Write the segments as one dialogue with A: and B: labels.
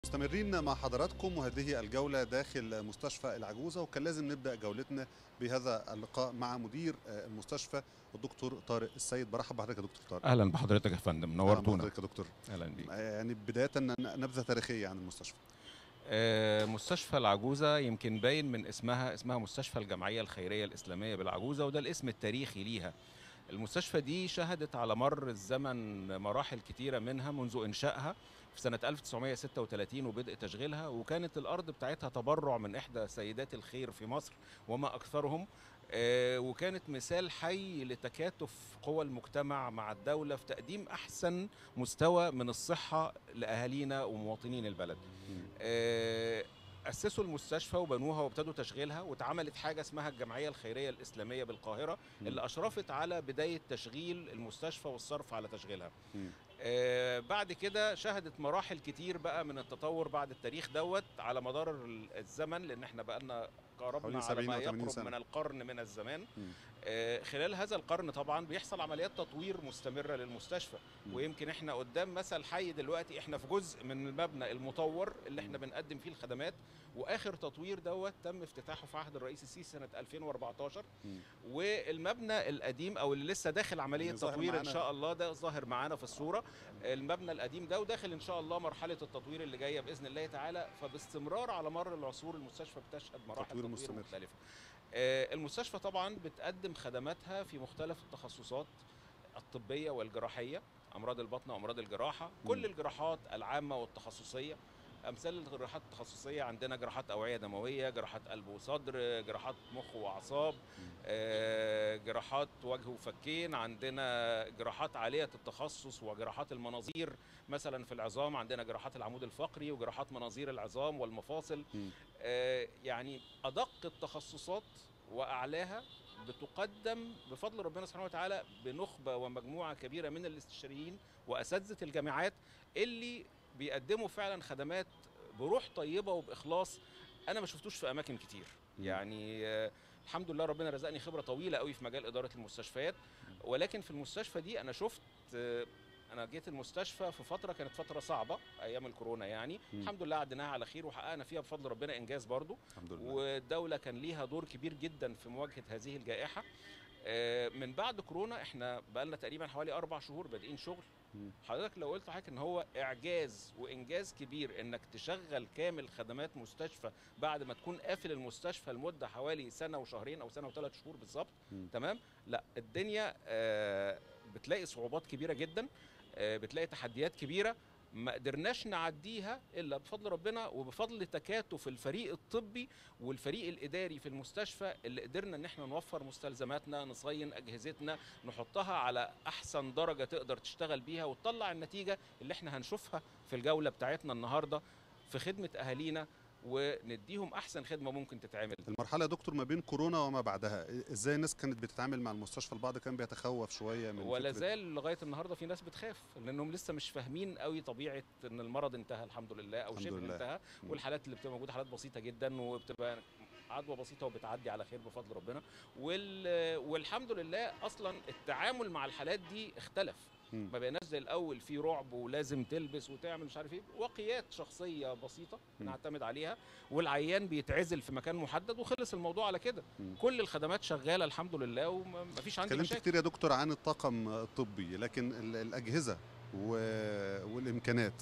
A: مستمرين مع حضراتكم وهذه الجولة داخل مستشفى العجوزة وكان لازم نبدأ جولتنا بهذا اللقاء مع مدير المستشفى الدكتور طارق السيد برحب بحضرتك يا دكتور طارق
B: اهلا بحضرتك يا فندم
A: أهلاً
B: نورتونا
A: بحضرتك يا دكتور
B: اهلا بيك
A: يعني بداية نبذة تاريخية عن المستشفى
B: آه، مستشفى العجوزة يمكن باين من اسمها اسمها مستشفى الجمعية الخيرية الإسلامية بالعجوزة وده الاسم التاريخي ليها المستشفى دي شهدت على مر الزمن مراحل كتيرة منها منذ إنشائها في سنة 1936 وبدء تشغيلها وكانت الأرض بتاعتها تبرع من إحدى سيدات الخير في مصر وما أكثرهم آه، وكانت مثال حي لتكاتف قوى المجتمع مع الدولة في تقديم أحسن مستوى من الصحة لأهالينا ومواطنين البلد آه، أسسوا المستشفى وبنوها وابتدوا تشغيلها واتعملت حاجة اسمها الجمعية الخيرية الإسلامية بالقاهرة
A: مم.
B: اللي أشرفت على بداية تشغيل المستشفى والصرف على تشغيلها
A: مم.
B: آه، بعد كده شهدت مراحل كتير بقى من التطور بعد التاريخ دوت على مدار ال- الزمن لأن احنا بقالنا قربنا
A: حوالي
B: على
A: 70
B: ما
A: أو 80
B: يقرب
A: سنة.
B: من القرن من الزمان
A: مم.
B: آه، خلال هذا القرن طبعا بيحصل عمليات تطوير مستمرة للمستشفى
A: مم.
B: ويمكن احنا قدام مثل حي دلوقتي احنا في جزء من المبنى المطور اللي احنا
A: مم.
B: بنقدم فيه الخدمات واخر تطوير دوت تم افتتاحه في عهد الرئيس السيسي سنه 2014
A: مم.
B: والمبنى القديم او اللي لسه داخل عمليه
A: اللي ظاهر
B: تطوير ان
A: معانا.
B: شاء الله ده ظاهر معانا في الصوره المبنى القديم ده وداخل ان شاء الله مرحله التطوير اللي جايه باذن الله تعالى فباستمرار على مر العصور المستشفى بتشهد مراحل
A: تطوير
B: تطوير,
A: مستمر.
B: مختلفه آه، المستشفى طبعا بتقدم خدماتها في مختلف التخصصات الطبيه والجراحيه امراض البطن وامراض الجراحه كل
A: مم.
B: الجراحات العامه والتخصصيه امثال الجراحات التخصصيه عندنا جراحات اوعيه دمويه جراحات قلب وصدر جراحات مخ واعصاب آه، جراحات وجه وفكين عندنا جراحات عاليه التخصص وجراحات المناظير مثلا في العظام عندنا جراحات العمود الفقري وجراحات مناظير العظام والمفاصل
A: مم.
B: آه، يعني ادق التخصصات واعلاها بتقدم بفضل ربنا سبحانه وتعالى بنخبه ومجموعه كبيره من الاستشاريين واساتذه الجامعات اللي بيقدموا فعلا خدمات بروح طيبه وباخلاص انا ما شفتوش في اماكن كتير
A: مم.
B: يعني آه، الحمد لله ربنا رزقني خبره طويله قوي في مجال اداره المستشفيات ولكن في المستشفى دي انا شفت آه، انا جيت المستشفى في فتره كانت فتره صعبه ايام الكورونا يعني
A: مم.
B: الحمد لله عديناها على خير وحققنا فيها بفضل ربنا انجاز برضو
A: الحمد لله
B: والدوله كان ليها دور كبير جدا في مواجهه هذه الجائحه آه، من بعد كورونا احنا بقالنا تقريبا حوالي اربع شهور بادئين شغل
A: مم.
B: حضرتك لو قلت لحضرتك ان هو اعجاز وانجاز كبير انك تشغل كامل خدمات مستشفى بعد ما تكون قافل المستشفى لمده حوالي سنه وشهرين او سنه وثلاث شهور بالظبط
A: مم.
B: تمام لا الدنيا آه، بتلاقي صعوبات كبيره جدا آه، بتلاقي تحديات كبيره ما قدرناش نعديها الا بفضل ربنا وبفضل تكاتف الفريق الطبي والفريق الاداري في المستشفى اللي قدرنا ان احنا نوفر مستلزماتنا نصين اجهزتنا نحطها على احسن درجه تقدر تشتغل بيها وتطلع النتيجه اللي احنا هنشوفها في الجوله بتاعتنا النهارده في خدمه اهالينا ونديهم احسن خدمه ممكن تتعمل
A: المرحلة يا دكتور ما بين كورونا وما بعدها ازاي الناس كانت بتتعامل مع المستشفى البعض كان بيتخوف شوية من
B: ولا
A: فكرة-
B: زال لغايه النهارده في ناس بتخاف لانهم لسه مش فاهمين قوي طبيعه ان المرض انتهى الحمد لله او
A: الحمد
B: شبه
A: لله.
B: انتهى
A: مم.
B: والحالات اللي بتبقى موجوده حالات بسيطه جدا وبتبقى عدوى بسيطه وبتعدي على خير بفضل ربنا وال... والحمد لله اصلا التعامل مع الحالات دي اختلف
A: مم.
B: ما بقيناش زي الاول في رعب ولازم تلبس وتعمل مش عارف ايه وقيات شخصيه بسيطه
A: مم.
B: نعتمد عليها والعيان بيتعزل في مكان محدد وخلص الموضوع على كده
A: مم.
B: كل الخدمات شغاله الحمد لله ومفيش عندي
A: اتكلمت
B: مشاكل
A: كتير يا دكتور عن الطاقم الطبي لكن ال- الأجهزة و... والإمكانات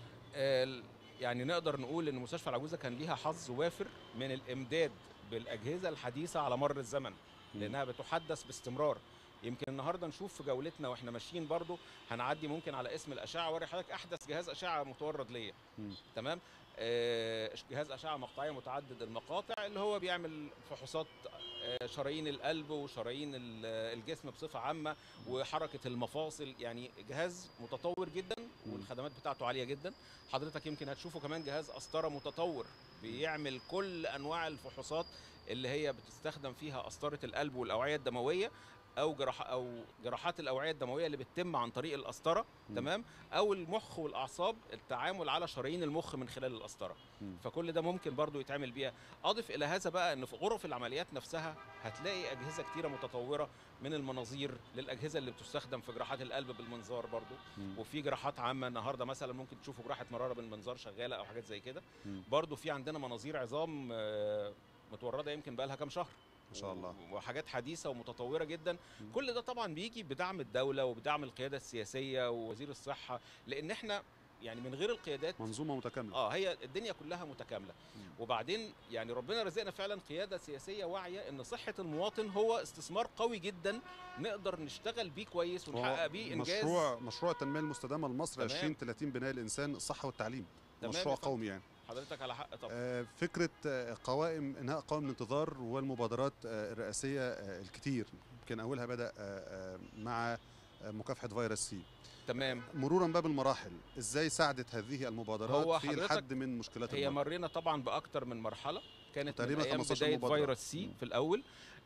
B: ال- يعني نقدر نقول ان مستشفى العجوزه كان ليها حظ وافر من الامداد بالاجهزه الحديثه على مر الزمن
A: مم.
B: لانها بتحدث باستمرار يمكن النهارده نشوف في جولتنا واحنا ماشيين برضو هنعدي ممكن على اسم الاشعه واوري حضرتك احدث جهاز اشعه متورد ليا
A: مم.
B: تمام آه جهاز اشعه مقطعيه متعدد المقاطع اللي هو بيعمل فحوصات آه شرايين القلب وشرايين ال- الجسم بصفه عامه وحركه المفاصل يعني جهاز متطور جدا
A: مم.
B: والخدمات بتاعته عاليه جدا حضرتك يمكن هتشوفه كمان جهاز قسطره متطور بيعمل كل انواع الفحوصات اللي هي بتستخدم فيها قسطره القلب والاوعيه الدمويه او جراح او جراحات الاوعيه الدمويه اللي بتتم عن طريق القسطره
A: مم.
B: تمام او المخ والاعصاب التعامل على شرايين المخ من خلال القسطره
A: مم.
B: فكل ده ممكن برضو يتعمل بيها اضف الى هذا بقى ان في غرف العمليات نفسها هتلاقي اجهزه كتيره متطوره من المناظير للاجهزه اللي بتستخدم في جراحات القلب بالمنظار برضو
A: مم.
B: وفي جراحات عامه النهارده مثلا ممكن تشوفوا جراحه مراره بالمنظار شغاله او حاجات زي كده
A: مم.
B: برضو في عندنا مناظير عظام آه، متورده يمكن بقى لها كام شهر
A: ما شاء الله
B: و- وحاجات حديثه ومتطوره جدا
A: مم.
B: كل ده طبعا بيجي بدعم الدوله وبدعم القياده السياسيه ووزير الصحه لان احنا يعني من غير القيادات
A: منظومه متكامله
B: اه هي الدنيا كلها متكامله
A: مم.
B: وبعدين يعني ربنا رزقنا فعلا قياده سياسيه واعيه ان صحه المواطن هو استثمار قوي جدا نقدر نشتغل بيه كويس ونحقق
A: هو
B: بيه انجاز
A: مشروع مشروع التنميه المستدامه لمصر
B: تمام.
A: 2030 بناء الانسان الصحه والتعليم
B: تمام
A: مشروع
B: يا فندم.
A: قومي يعني
B: حضرتك على حق طبعا
A: آه، فكره آه، قوائم انهاء قوائم الانتظار والمبادرات آه، الرئاسيه آه، الكتير يمكن اولها بدا آه، آه، مع آه، مكافحه فيروس سي
B: تمام
A: مرورا بقى بالمراحل ازاي ساعدت هذه المبادرات
B: هو
A: في
B: حضرتك
A: الحد من مشكلات
B: هي
A: المرضى
B: مرينا طبعا باكتر من مرحله كانت من
A: تقريباً
B: ايام
A: 15
B: بدايه
A: مبادرة.
B: فيروس سي
A: مم.
B: في الاول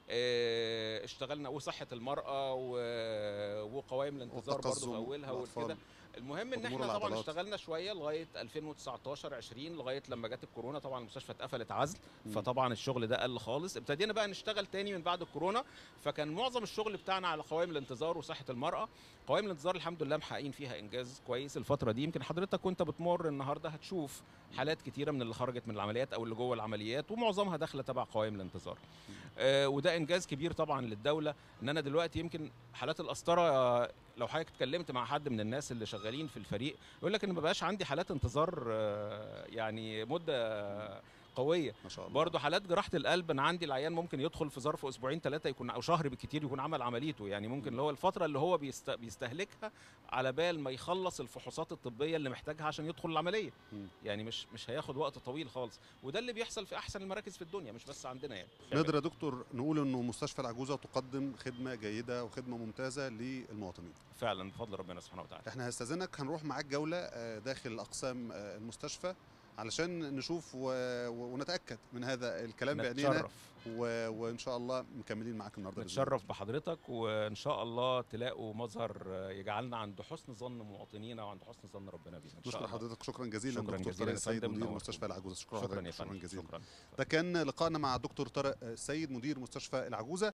B: آه، اشتغلنا وصحه المراه و- وقوائم الانتظار برضه في
A: والتقزم
B: اولها
A: والأطفال.
B: وكده المهم ان
A: وضمور
B: احنا طبعا
A: العضلات.
B: اشتغلنا شويه لغايه 2019 20 لغايه لما جت الكورونا طبعا المستشفى اتقفلت عزل
A: مم.
B: فطبعا الشغل ده قل خالص ابتدينا بقى نشتغل تاني من بعد الكورونا فكان معظم الشغل بتاعنا على قوائم الانتظار وصحه المراه قوائم الانتظار الحمد لله محققين فيها انجاز كويس الفتره دي يمكن حضرتك وانت بتمر النهارده هتشوف حالات كتيره من اللي خرجت من العمليات او اللي جوه العمليات ومعظمها داخله تبع قوائم الانتظار آه وده انجاز كبير طبعا للدوله ان انا دلوقتي يمكن حالات القسطره آه، لو حضرتك اتكلمت مع حد من الناس اللي شغالين في الفريق يقول لك ان ما بقاش عندي حالات انتظار آه، يعني مده قويه
A: ما شاء الله
B: برضه حالات جراحه القلب انا عندي العيان ممكن يدخل في ظرف اسبوعين ثلاثه يكون او شهر بالكتير يكون عمل عمليته يعني ممكن اللي هو الفتره اللي هو بيست... بيستهلكها على بال ما يخلص الفحوصات الطبيه اللي محتاجها عشان يدخل العمليه
A: مم.
B: يعني مش مش هياخد وقت طويل خالص وده اللي بيحصل في احسن المراكز في الدنيا مش بس عندنا يعني
A: نقدر يا دكتور نقول انه مستشفى العجوزه تقدم خدمه جيده وخدمه ممتازه للمواطنين
B: فعلا بفضل ربنا سبحانه وتعالى
A: احنا هستاذنك هنروح معاك جوله آه، داخل اقسام آه، المستشفى علشان نشوف و... و... ونتاكد من هذا الكلام بعينينا
B: نتشرف
A: و... وان شاء الله مكملين معاك النهارده بإذن الله.
B: نتشرف بحضرتك وان شاء الله تلاقوا مظهر يجعلنا عند حسن ظن مواطنينا وعند حسن ظن ربنا بينا ان شاء
A: نشكر
B: الله
A: حضرتك شكرا جزيلا
B: شكراً
A: دكتور
B: جزيلاً
A: طارق
B: يا
A: السيد
B: فندم،
A: مدير
B: نورتنا.
A: مستشفى العجوزه شكرا
B: شكرا
A: حضرتك
B: يا
A: شكرا
B: فندم
A: جزيلا
B: شكرا
A: ده كان لقائنا مع الدكتور طارق السيد مدير مستشفى العجوزه